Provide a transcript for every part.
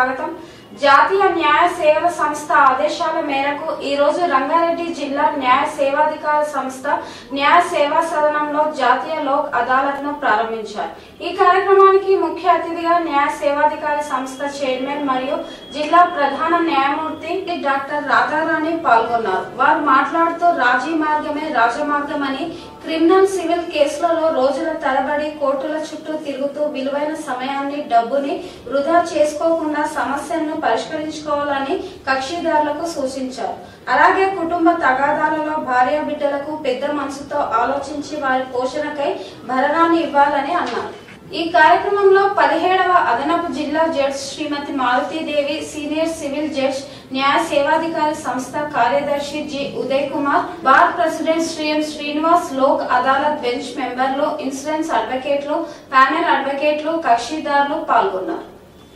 స్వాగతం జాతీయ న్యాయ సేవల సంస్థ ఆదేశాల మేరకు ఈ రోజు రంగారెడ్డి జిల్లా న్యాయ సేవాధికార సంస్థ న్యాయ సేవా సదనంలో జాతీయ లోక్ అదాలత్ ను ప్రారంభించారు ఈ కార్యక్రమానికి ముఖ్య అతిథిగా న్యాయ సేవాధికారి సంస్థ చైర్మన్ మరియు జిల్లా ప్రధాన న్యాయమూర్తి డాక్టర్ రాధారాణి పాల్గొన్నారు వారు మాట్లాడుతూ రాజీ మార్గమే రాజమార్గం అని క్రిమినల్ సివిల్ కేసులలో రోజుల తరబడి కోర్టుల చుట్టూ తిరుగుతూ విలువైన సమయాన్ని డబ్బుని వృధా చేసుకోకుండా సమస్యలను పరిష్కరించుకోవాలని కక్షిదారులకు సూచించారు అలాగే కుటుంబ తగాదాలలో భార్య బిడ్డలకు పెద్ద మనసుతో ఆలోచించి వారి పోషణకై భరణాన్ని ఇవ్వాలని అన్నారు ఈ కార్యక్రమంలో పదిహేడవ అదనపు జిల్లా judge Shrimati Marutidevi senior civil judge న్యాయ సేవాధికారి సంస్థ కార్యదర్శి G Uday Kumar bar president Shri M Srinivas Lok Adalat bench మెంబర్లు ఇన్సూరెన్స్ అడ్వకేట్లు ప్యానెల్ అడ్వకేట్లు కక్షిదారులు పాల్గొన్నారు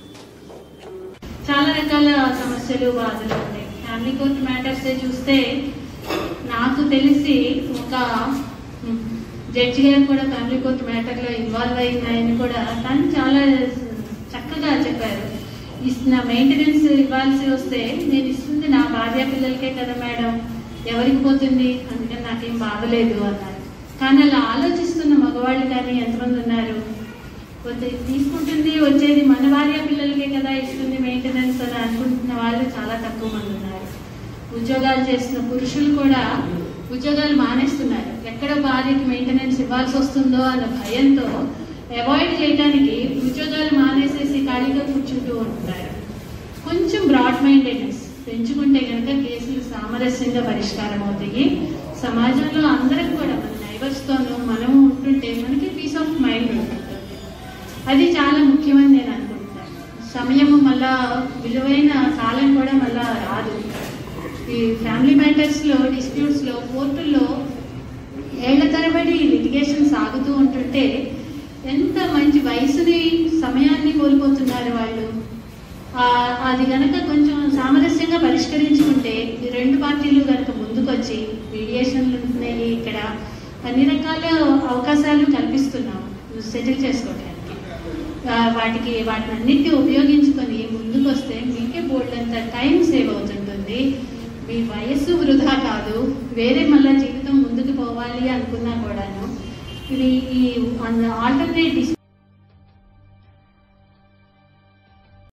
చాలా రకాల సమస్యలు బాధలు ఉంటాయి ఫ్యామిలీ కోర్ట్ మ్యాటర్స్ చూస్తే నాకు తెలిసి ఒక జడ్జి గారు కూడా ఫ్యామిలీ కోర్ట్ మ్యాటర్ లో ఇన్వాల్వ్ అయిందని కూడా తను చాలా చక్కగా చెప్పారు ఇస్తున్న మెయింటెనెన్స్ ఇవ్వాల్సి వస్తే నేను ఇస్తుంది నా భార్య పిల్లలకే కదా మేడం ఎవరికి పోతుంది అందుకని నాకేం బాధలేదు అన్నారు కానీ అలా ఆలోచిస్తున్న మగవాళ్ళు కానీ ఎంతమంది ఉన్నారు వచ్చే తీసుకుంటుంది వచ్చేది మన భార్య పిల్లలకే కదా ఇస్తుంది మెయింటెనెన్స్ అని అనుకుంటున్న వాళ్ళు చాలా తక్కువ మంది ఉన్నారు ఉద్యోగాలు చేస్తున్న పురుషులు కూడా ఉద్యోగాలు మానేస్తున్నారు ఎక్కడ భార్యకి మెయింటెనెన్స్ ఇవ్వాల్సి వస్తుందో అన్న భయంతో అవాయిడ్ చేయడానికి ఉద్యోగాలు మానేసేసి ఖాళీగా కూర్చుంటూ ఉంటున్నారు కొంచెం బ్రాడ్ మైండెడ్నెస్ పెంచుకుంటే కనుక కేసులు సామరస్యంగా పరిష్కారం అవుతాయి సమాజంలో అందరం కూడా మన నైబర్స్తోనూ మనం ఉంటుంటే మనకి పీస్ ఆఫ్ మైండ్ ఉంటుంది అది చాలా ముఖ్యమని నేను అనుకుంటున్నాను సమయం మళ్ళా విలువైన కాలం కూడా మళ్ళా రాదు ఈ ఫ్యామిలీ మ్యాటర్స్ లో డిస్ప్యూట్స్ లో కోర్టుల్లో ఏళ్ల తరబడి లిటిగేషన్ సాగుతూ ఉంటుంటే ఎంత మంచి వయసుని సమయాన్ని కోల్పోతున్నారు వాళ్ళు ఆ, అది గనక కొంచెం సామరస్యంగా పరిష్కరించుకుంటే ఈ రెండు పార్టీలు గనక ముందుకొచ్చి మీడియేషన్లు ఉంటున్నాయి ఇక్కడ అన్ని రకాల అవకాశాలు కల్పిస్తున్నాం సెటిల్ చేసుకోవడానికి ఆ, వాటికి వాటిని అన్నిటిని ఉపయోగించుకొని ముందుకు వస్తే మీకే బోల్డ్ అంత టైం సేవ్ అవుతుంటుంది మీ వయస్సు వృధా కాదు వేరే మళ్ళా జీవితం ముందుకు పోవాలి అనుకున్నా కూడాను ఇది ఈ ఆల్టర్నేట్